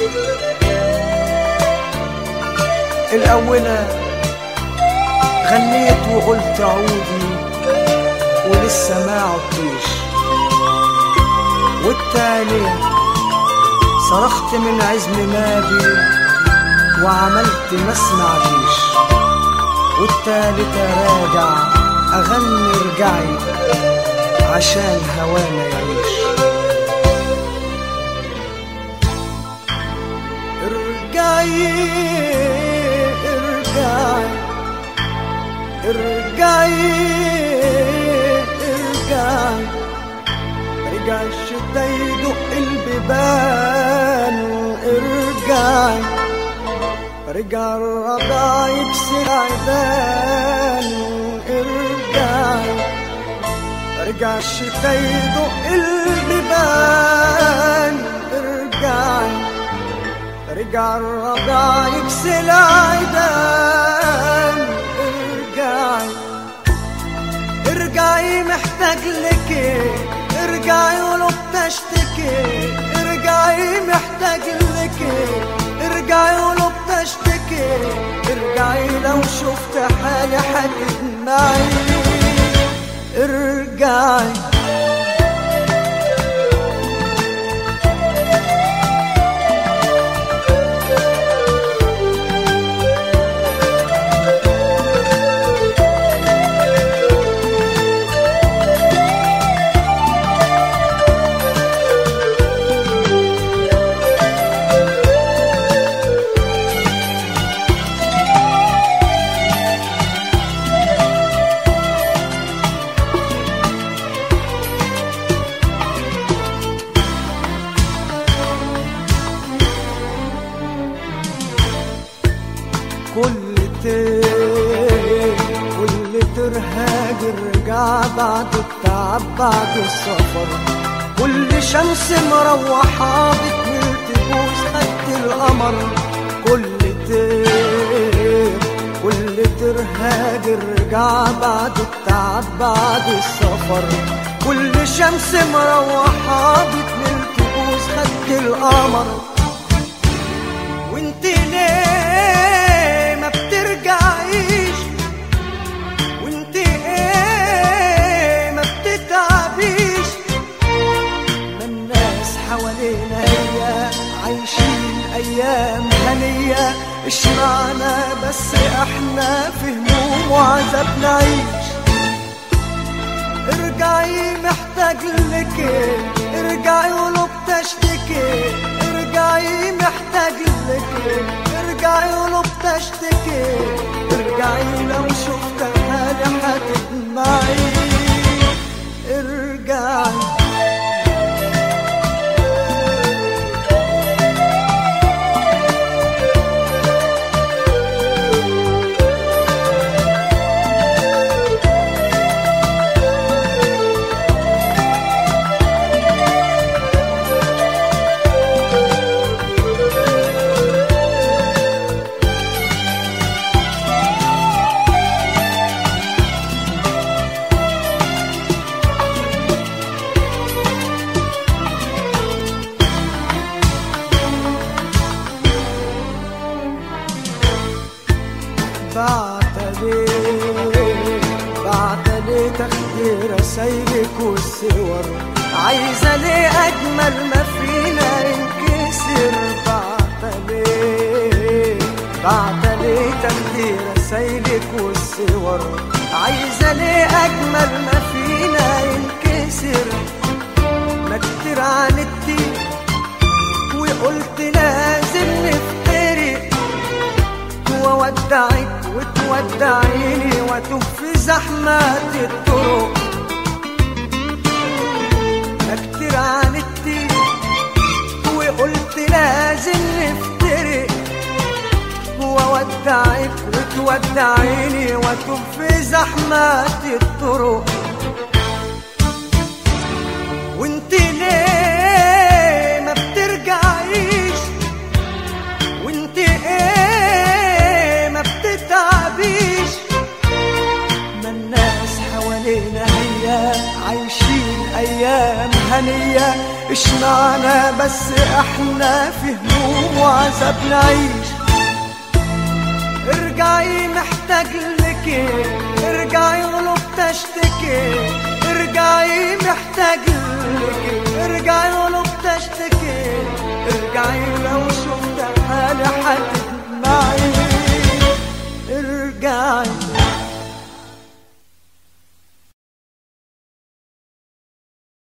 الأولى غنيت وقلت عودي ولسه ما عدتيش والتانية صرخت من عزم مابي وعملت ما سمعتيش والتالتة راجع أغني رجعي عشان هوانا يعيش ارجعي ارجعي ارجعي ارجعي رجع الشتا يدق البيبان ارجعي رجع الرضا يكسر عيدان ارجعي رجع الشتا يدق البيبان ارجعي رجع الرضا يكسر عيدان ارجعي ارجعي محتاج لك ارجعي ولو بتشتكي ارجعي محتاج لك ارجعي ولو بتشتكي ارجعي لو شفت حالي هتدمعي ارجعي كل تير كل ترهاج رجع بعد التعب بعد السفر كل شمس مروحة بتميل تبوس خد القمر كل تير كل ترهاج رجع بعد التعب بعد السفر كل شمس مروحة بتميل تبوس خد القمر وانت ليه ما بترجعيش وانت ايه ما بتتعبيش ما الناس حوالينا هي عايشين ايام هنية اشمعنا بس احنا في هموم وعذاب نعيش ارجعي محتاج لك ارجعي ولو بتشتكي ارجعي محتاج لك ارجعي ولو بتشتكي ارجعي لو شفت حالي هتدمعي ارجعي بعتلي بعتلي تاخدي رسايلك والصور عايزة ليه أجمل ما فينا ينكسر بعتلي بعتلي تاخدي رسايلك والصور عايزة ليه أجمل ما فينا ينكسر ما كتير عاندتي وقلت لازم نفترق وودعك وتودعيني واتوب في زحمة الطرق ما كتير عاندتي وقلت لازم نفترق وودعك وتودعيني واتوب في زحمة الطرق وانت ليه ما بترجعيش وانت ايه ما بتتعبيش ما الناس حوالينا هي عايشين ايام هنية اشمعنى معنا بس احنا في هموم وعذاب نعيش ارجعي محتاج لك ارجعي غلب تشتكي ارجعي محتاج لك ارجعي